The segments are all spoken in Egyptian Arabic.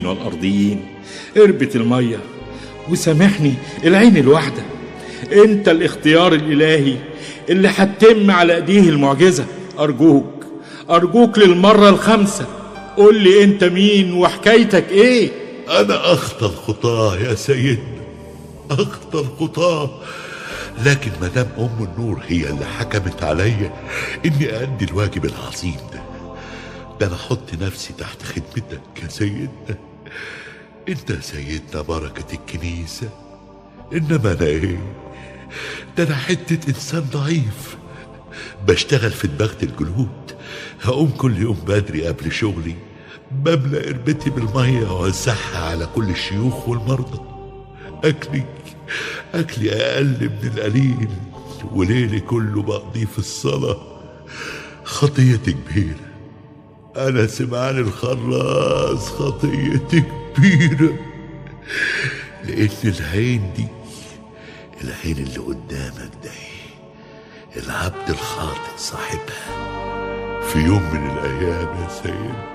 والأرضيين اربة المية وسامحني العين الواحدة انت الاختيار الإلهي اللي هتتم على ايديه المعجزة أرجوك أرجوك للمرة الخامسة قول لي انت مين وحكايتك ايه أنا أخطى الخطاة يا سيدنا أخطى الخطاة لكن مدام أم النور هي اللي حكمت عليا إني أأدي الواجب العظيم ده ده أنا أحط نفسي تحت خدمتك يا سيدنا أنت يا سيدنا بركة الكنيسة إنما أنا إيه ده أنا حتة إنسان ضعيف بشتغل في دماغة الجلود هقوم كل يوم بدري قبل شغلي بملى قربتي بالمية وأوزعها على كل الشيوخ والمرضى أكلي أكلي أقل من القليل وليلي كله بقضيه في الصلاة خطيتي كبيرة أنا سمعان الخراز خطيتي كبيرة لأن العين دي العين اللي قدامك ده العبد الخاطئ صاحبها في يوم من الأيام يا سيدنا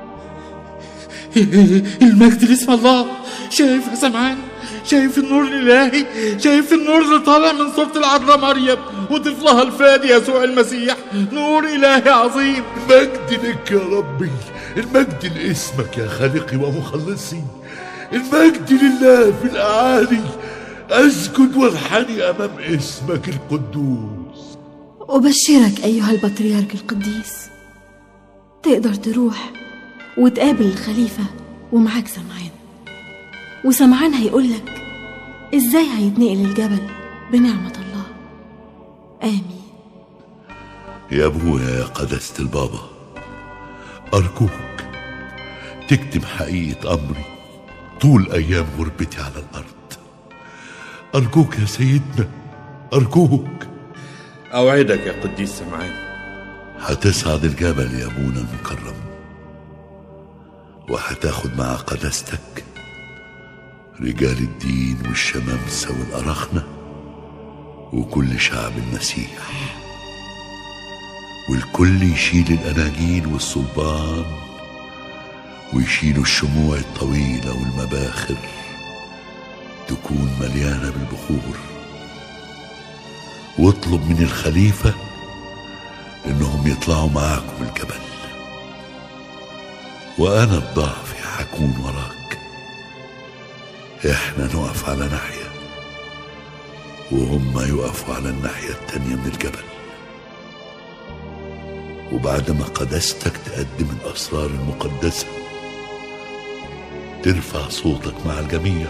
المجد لاسم الله شايف يا سمعان شايف النور الإلهي شايف النور اللي طالع من صورة العذراء مريم وطفلها الفادي يسوع المسيح نور إلهي عظيم المجد لك يا ربي المجد لاسمك يا خالقي ومخلصي المجد لله في الأعالي أسجد وانحني أمام اسمك القدوس أبشرك أيها البطريرك القديس تقدر تروح وتقابل الخليفة ومعاك سمعان وسمعان هيقولك ازاي هيتنقل الجبل بنعمة الله آمين يا أبويا يا قداسة البابا أرجوك تكتم حقيقة أمري طول أيام غربتي على الأرض أرجوك يا سيدنا أرجوك أوعدك يا قديس سمعان هتصعد الجبل يا أبونا المكرم وهتاخد مع قداستك رجال الدين والشمامسة والأرخنة وكل شعب المسيح والكل يشيل الأناجيل والصلبان ويشيلوا الشموع الطويلة والمباخر تكون مليانة بالبخور واطلب من الخليفة إنهم يطلعوا معاكم الجبل وأنا بضعفي هكون وراك إحنا نقف على ناحية وهم يقفوا على الناحية التانية من الجبل وبعد ما قدستك تقدم الأسرار المقدسة ترفع صوتك مع الجميع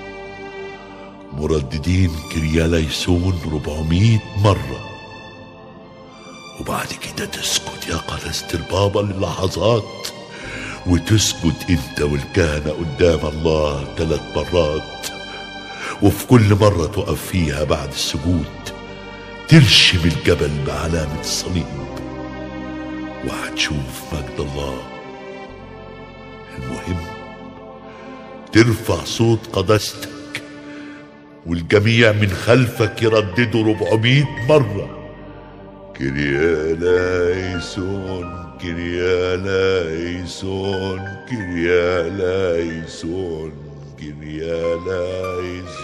مرددين كريا ليسون 400 مرة وبعد كده تسكت يا قداسة البابا للحظات وتسجد انت والكهنة قدام الله ثلاث مرات وفي كل مرة تقف فيها بعد السجود ترشم الجبل بعلامة الصليب وهتشوف مجد الله المهم ترفع صوت قداستك والجميع من خلفك يرددوا 400 مرة كريا لايسون كريا لايسون كريا لايسون كريا لايسون